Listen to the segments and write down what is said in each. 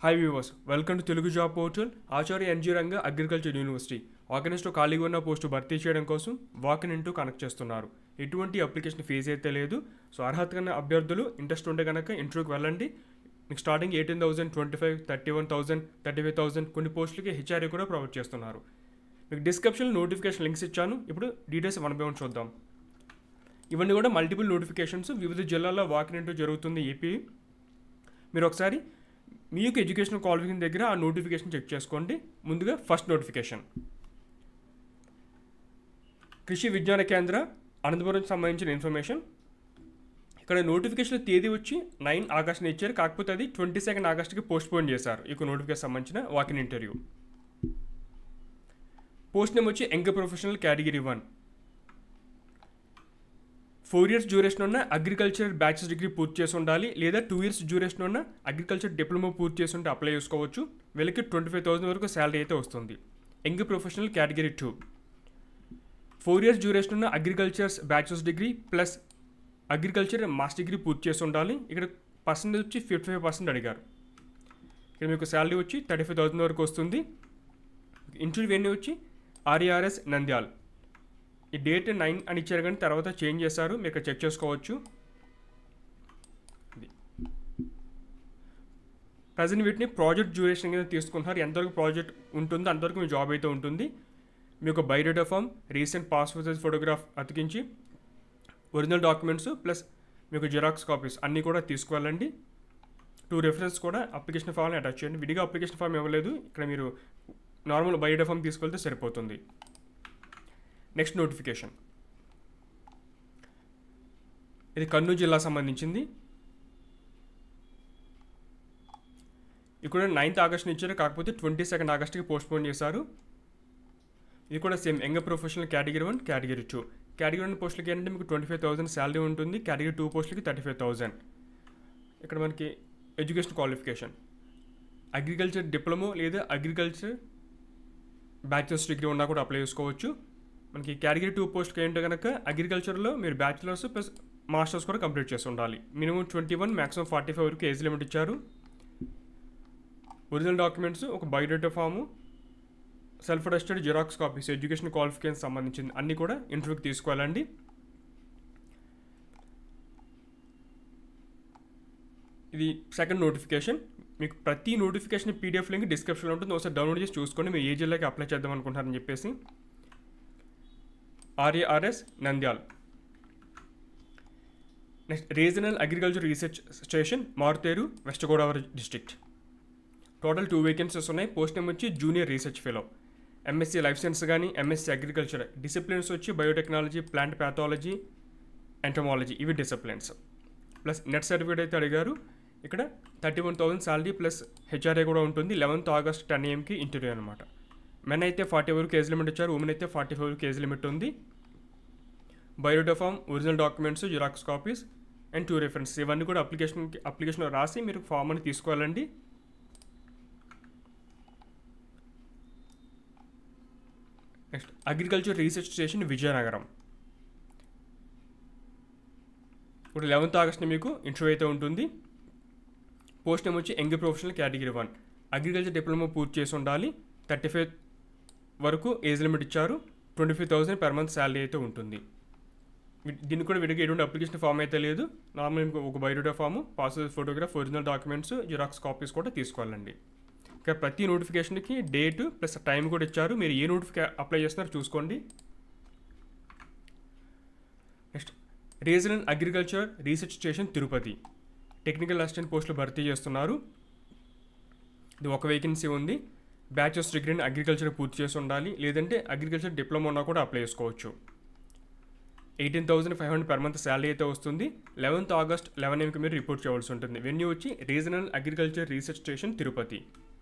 hi viewers welcome to Telugu job portal Acharya N G Ranga agriculture university ఆగస్టులో ఖాళీగా ఉన్న పోస్టు భర్తీ చేయడం కోసం వాకిన్ ఇంటూ కనెక్ట్ చేస్తున్నారు ఎటువంటి అప్లికేషన్ ఫీజు అయితే లేదు సో అర్హత కన్నా అభ్యర్థులు ఇంట్రెస్ట్ ఉంటే కనుక ఇంటర్వ్యూకి వెళ్ళండి మీకు starting eighteen thousand twenty five thirty one thousand thirty five thousand కొన్ని పోస్టులకి హెచ్ఆర్ఏ కూడా ప్రొవైడ్ చేస్తున్నారు మీకు డిస్క్రిప్షన్లో నోటిఫికేషన్ లింక్స్ ఇచ్చాను ఇప్పుడు డీటెయిల్స్ వన్ బై వన్ చూద్దాం ఇవన్నీ కూడా మల్టిపుల్ నోటిఫికేషన్స్ వివిధ జిల్లాల్లో వాకిన్ ఇంటూ జరుగుతుంది ఏపీ మీరు ఒకసారి మీ యొక్క ఎడ్యుకేషన్ క్వాలిఫికేషన్ దగ్గర ఆ నోటిఫికేషన్ చెక్ చేసుకోండి ముందుగా ఫస్ట్ నోటిఫికేషన్ కృషి విజ్ఞాన కేంద్ర అనంతపురం సంబంధించిన ఇన్ఫర్మేషన్ ఇక్కడ నోటిఫికేషన్ తేదీ వచ్చి నైన్ ఆగస్ట్ని ఇచ్చారు కాకపోతే అది ట్వంటీ సెకండ్ ఆగస్ట్కి పోస్ట్ పోన్ చేశారు ఈ యొక్క నోటిఫికేషన్ సంబంధించిన వాకిన్ ఇంటర్వ్యూ పోస్ట్ నేమ్ వచ్చి young professional category one four years duration ఉన్న అగ్రికల్చర్ బ్యాచిలర్స్ డిగ్రీ పూర్తి చేసి ఉండాలి లేదా టూ ఇయర్స్ డ్యూరేషన్ ఉన్న అగ్రికల్చర్ డిప్లొమా పూర్తి చేసి ఉంటే అప్లై చేసుకోవచ్చు వీళ్ళకి ట్వంటీ ఫైవ్ థౌసండ్ వరకు శాలరీ అయితే వస్తుంది young professional category two four years duration ఉన్న agricultures bachelors degree plus agriculture master degree పూర్తి చేసి ఉండాలి ఇక్కడ పర్సెంటేజ్ వచ్చి ఫిఫ్టీ ఫైవ్ పర్సెంట్ అడిగారు ఇక్కడ మీకు శాలరీ వచ్చి థర్టీ ఫైవ్ థౌసండ్ వరకు వస్తుంది ఇంటర్వ్యూ వెన్యూ వచ్చి ఆర్ఈఆర్ఎస్ నంద్యాల్ ఈ డేట్ నైన్ అని ఇచ్చారు కానీ తర్వాత చేంజ్ చేశారు మీరు ఇక్కడ చెక్ చేసుకోవచ్చు ఇది ప్రజెంట్ వీటిని ప్రాజెక్ట్ డ్యూరేషన్ కింద తీసుకుంటున్నారు ఎంతవరకు ప్రాజెక్ట్ ఉంటుందో అంతవరకు మీ జాబ్ అయితే ఉంటుంది మీ యొక్క biodata form recent passport size photograph అతికించి ఒరిజినల్ డాక్యుమెంట్స్ ప్లస్ మీకు జిరాక్స్ కాపీస్ అన్నీ కూడా తీసుకువెళ్ళండి టూ రెఫరెన్స్ కూడా అప్లికేషన్ ఫామ్ని అటాచ్ చేయండి విడిగా అప్లికేషన్ ఫామ్ ఇవ్వలేదు ఇక్కడ మీరు నార్మల్ బయోడేటా ఫామ్ తీసుకెళ్తే సరిపోతుంది నెక్స్ట్ నోటిఫికేషన్ ఇది కర్నూలు జిల్లా సంబంధించింది ఇక్కడ నైన్త్ ఆగస్ట్ని ఇచ్చారు కాకపోతే ట్వంటీ సెకండ్ ఆగస్ట్కి పోస్ట్ పోన్ చేశారు ఇది కూడా same young professional category one category two category one పోస్టులకి ఏంటంటే మీకు ట్వంటీ ఫైవ్ థౌసండ్ శాలరీ ఉంటుంది కేటగిరీ టూ పోస్టులకి థర్టీ ఫైవ్ థౌసండ్ ఇక్కడ మనకి ఎడ్యుకేషన్ క్వాలిఫికేషన్ అగ్రికల్చర్ డిప్లొమో లేదా అగ్రికల్చర్ బ్యాచిలర్స్ డిగ్రీ ఉన్నా కూడా అప్లై చేసుకోవచ్చు మనకి కేటగిరీ టూ పోస్ట్కి ఏంటో కనుక అగ్రికల్చర్లో మీరు బ్యాచిలర్స్ ప్లస్ మాస్టర్స్ కూడా కంప్లీట్ చేసి ఉండాలి minimum twenty one maximum forty five వరకు ఏజ్ లిమిట్ ఇచ్చారు ఒరిజినల్ డాక్యుమెంట్స్ ఒక biodata form self attested xerox copies education qualification సంబంధించింది అన్నీ కూడా ఇంటర్వ్యూకి తీసుకువెళ్ళండి ఇది సెకండ్ నోటిఫికేషన్ మీకు ప్రతి నోటిఫికేషన్ పీడిఎఫ్ లింక్ డిస్క్రిప్షన్లో ఉంటుంది ఒకసారి డౌన్లోడ్ చేసి చూసుకోండి మీరు ఏ జిల్లాకి అప్లై చేద్దాం అనుకుంటారని చెప్పేసి RARS Nandyal next regional agriculture research station Maruteru West Godavari district total two vacancies ఉన్నాయి పోస్ట్ నేమ్ వచ్చి junior research fellow MSc life science కానీ ఎంఎస్సీ అగ్రికల్చర్ డిసిప్లిన్స్ వచ్చి బయోటెక్నాలజీ ప్లాంట్ ప్యాథాలజీ ఎంటమాలజీ ఇవి డిసిప్లిన్స్ ప్లస్ నెట్ సర్టిఫికేట్ అయితే అడిగారు ఇక్కడ thirty one thousand salary plus HRA కూడా ఉంటుంది లెవెన్త్ ఆగస్ట్ టెన్ ఏఎంకి ఇంటర్వ్యూ అనమాట మెన్ అయితే ఫార్టీ వరకు ఏజ్ లిమిట్ ఇచ్చారు ఉమెన్ అయితే ఫార్టీ ఫైవ్ వరకు ఏజ్ లిమిట్ ఉంది biodata form original documents xerox copies and two reference ఇవన్నీ కూడా అప్లికేషన్కి అప్లికేషన్లో రాసి మీరు ఫామ్ అని తీసుకోవాలండి next agriculture research station Vizianagaram ఇప్పుడు లెవెన్త్ ఆగస్ట్ని మీకు ఇంటర్వ్యూ అయితే ఉంటుంది పోస్ట్ నేమ్ వచ్చి young professional category one agriculture diploma పూర్తి చేసి ఉండాలి థర్టీ ఫైవ్ వరకు ఏజ్ లిమిట్ ఇచ్చారు twenty five thousand per month salary అయితే ఉంటుంది దీనికి కూడా విడిగా ఎటువంటి అప్లికేషన్ ఫామ్ అయితే లేదు నార్మల్ ఒక biodata form passport photograph original documents xerox copies కూడా తీసుకోవాలండి ఇక ప్రతి నోటిఫికేషన్కి డేట్ ప్లస్ టైం కూడా ఇచ్చారు మీరు ఏ నోటిఫికే అప్లై చేస్తున్నారో చూసుకోండి next regional agriculture research station Tirupati technical assistant పోస్టులు భర్తీ చేస్తున్నారు ఇది ఒక వేకెన్సీ ఉంది బ్యాచిలర్స్ డిగ్రీని అగ్రికల్చర్ పూర్తి చేసి ఉండాలి లేదంటే అగ్రికల్చర్ డిప్లొమా ఉన్నా కూడా అప్లై చేసుకోవచ్చు eighteen thousand five hundred per month salary అయితే వస్తుంది లెవెన్త్ ఆగస్ట్ లెవెన్ ఎంకి మీరు రిపోర్ట్ చేయవలసి ఉంటుంది వెన్యూ వచ్చి regional agriculture research station Tirupati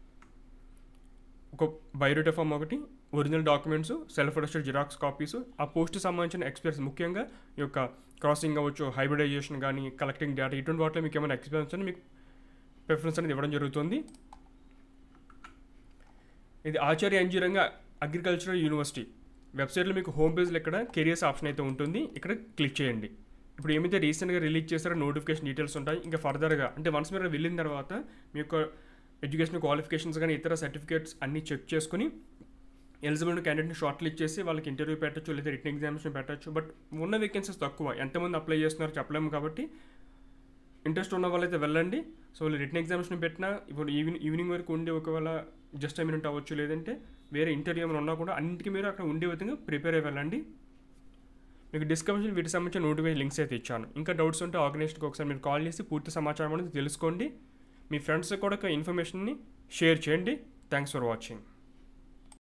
ఒక బయోడేటా ఫామ్ ఒకటి original documents self attested xerox copies ఆ పోస్ట్ సంబంధించిన ఎక్స్పీరియన్స్ ముఖ్యంగా ఈ యొక్క క్రాసింగ్ అవ్వచ్చు హైబ్రిడైజేషన్ కానీ కలెక్టింగ్ డేటా ఇటువంటి వాటిలో మీకు ఏమైనా ఎక్స్పీరియన్స్ అని మీకు ప్రిఫరెన్స్ అనేది ఇవ్వడం జరుగుతుంది ఇది ఆచార్య ఇంజనీరింగ్ అగ్రికల్చరల్ యూనివర్సిటీ వెబ్సైట్లో మీకు హోమ్ పేజ్లో ఇక్కడ కెరియర్స్ ఆప్షన్ అయితే ఉంటుంది ఇక్కడ క్లిక్ చేయండి ఇప్పుడు ఏమైతే రీసెంట్గా రిలీజ్ చేస్తారో నోటిఫికేషన్ డీటెయిల్స్ ఉంటాయి ఇంకా ఫర్దర్గా అంటే వన్స్ మీరు వెళ్ళిన తర్వాత మీ యొక్క ఎడ్యుకేషన్ క్వాలిఫికేషన్స్ కానీ ఇతర సర్టిఫికేట్స్ అన్నీ చెక్ చేసుకుని ఎలిజిబుల్ క్యాండిడేట్ని షార్ట్ లిస్ట్ చేసి వాళ్ళకి ఇంటర్వ్యూ పెట్టచ్చు లేదా రిటర్న్ ఎగ్జామినేషన్ పెట్టచ్చు బట్ ఉన్న వేకెన్సీస్ తక్కువ ఎంతమంది అప్లై చేస్తున్నారో చెప్పలేము కాబట్టి ఇంట్రెస్ట్ ఉన్న వాళ్ళైతే వెళ్ళండి సో వాళ్ళు రిటర్న్ ఎగ్జామినేషన్ పెట్టినా ఇప్పుడు ఈవినింగ్ ఈవినింగ్ వరకు ఉండి ఒకవేళ జస్ట్ ఐ మినిట్ అవ్వచ్చు లేదంటే వేరే ఇంటర్వ్యూ ఏమైనా ఉన్నా కూడా అన్నింటికి మీరు అక్కడ ఉండే విధంగా ప్రిపేర్ అయ్యి వెళ్ళండి మీకు డిస్క్రిప్షన్ వీటికి సంబంధించిన నోటిఫికేషన్ లింక్స్ అయితే ఇచ్చాను ఇంకా డౌట్స్ ఉంటే ఆర్గనైజ్కి ఒకసారి మీరు కాల్ చేసి పూర్తి సమాచారం అనేది తెలుసుకోండి మీ ఫ్రెండ్స్ కూడా ఇన్ఫర్మేషన్ని షేర్ చేయండి థ్యాంక్స్ ఫర్ వాచింగ్